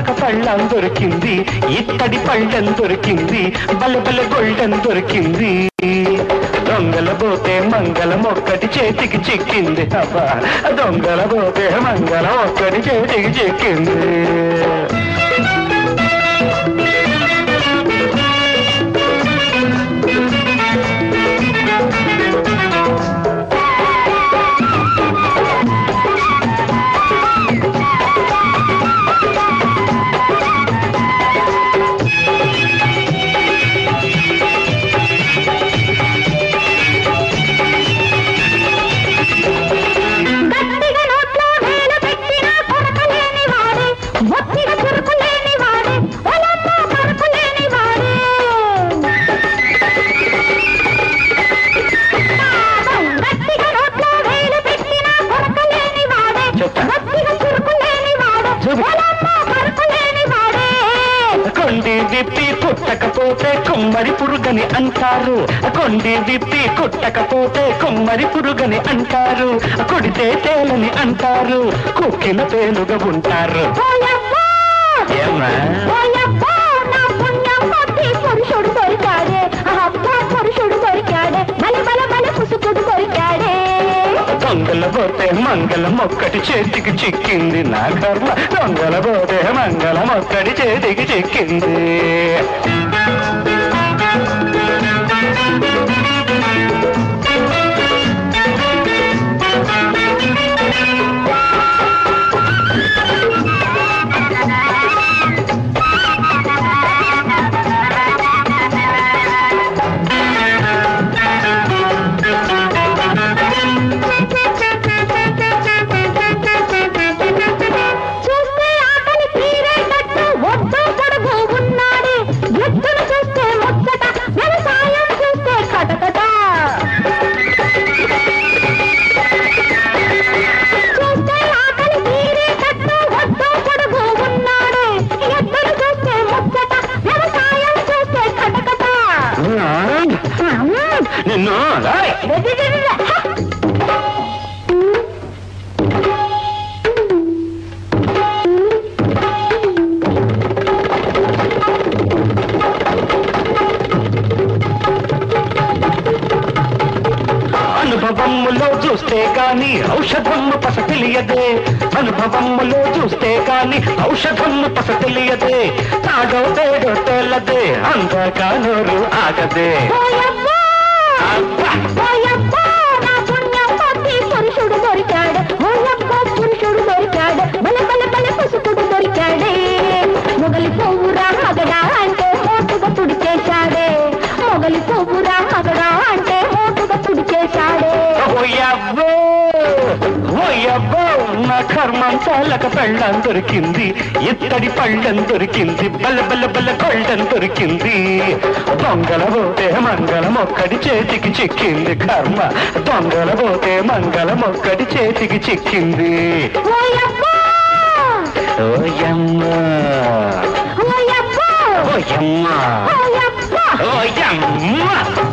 తలక పళ్ళం దొరికింది ఇత్తడి పళ్ళం దొరికింది బల బల గొల్డెన్ దొరికింది దొంగల పోతే మంగళం ఒక్కటి చేతికి చిక్కింది అబ్బా దొంగల పోతే మంగళం ఒక్కటి చేతికి చిక్కింది గట్టిగా నోట్లో వేలు పెట్టినా కొరకలేని వాడే ఒత్తిగా చురుకులేని వాడే ఒలమ్మ పరుకులేని వాడే గట్టిగా నోట్లో వేలు పెట్టినా కొరకలేని వాడే చెప్తా. ఒత్తిగా చురుకులేని వాడే చూపి. ఒలమ్మ పరుకులేని వాడే కొండి విప్పి కుట్టకపోతే కుమ్మరి పురుగని అంటారు కొండి విప్పి కుట్టకపోతే కుమ్మరి పురుగని అంటారు కొడితే తేలని అంటారు కుక్కిన తేలుగా ఉంటారు ఓయబ్బా! ఏమ్మా ఓయబ్బా! నా పుణ్యం కొద్ది పురుషుడు దొరికాడే అబ్బా పురుషుడు దొరికాడే బల బల బల పుసుకుడు దొరికాడే దొంగల పోతే మంగళం ఒక్కటి చేతికి చిక్కింది నా కర్మ దొంగల పోతే మంగళం ఒక్కటి చేతికి చిక్కింది చూస్తే ఆకలి తీరేటట్టు ఒడ్డు పొడుగు ఉన్నాడే ఎద్దును చూస్తే ముచ్చట వ్యవసాయం చూస్తే కటకట చూస్తే ఆకలి తీరేటట్టు ఒడ్డు పొడుగు ఉన్నాడే ఎద్దును చూస్తే ముచ్చట వ్యవసాయం చూస్తే కటకట నిన్ను రాయ్. అనుభవములో చూస్తే గాని ఔషధము పస తెలియదే అనుభవములో చూస్తే గాని ఔషధము పస తెలియదే తాడో తేడో తెల్లదే అందాక నోరు ఆగదే ఓయబ్బా! అబ్బా! ఓయబ్బా! నా పుణ్యం కొద్ది పురుషుడు దొరికాడు ఓయబ్బా పురుషుడు దొరికాడు బల బల బల పుసుకుడు దొరికాడే మొగలి పువ్వురా మగడా అంటే మోటుగా తుడిచేశాడే మొగలి పువ్వురా మగడా అంటే మోటుగా తుడిచేశాడే ఓయబ్బో ఓయబ్బో నా కర్మం చాలక పెళ్ళం దొరికింది ఇత్తడి పళ్ళం దొరికింది బల బల బల కొళ్ళం దొరికింది దొంగల పోతే మంగళం ఒక్కడి చేతికి చిక్కింది కర్మ దొంగల పోతే మంగళం ఒక్కడి చేతికి చిక్కింది ఓయబ్బా! ఓయమ్మ ఓయబ్బా! ఓయమ్మ ఓయబ్బా! ఓయమ్మ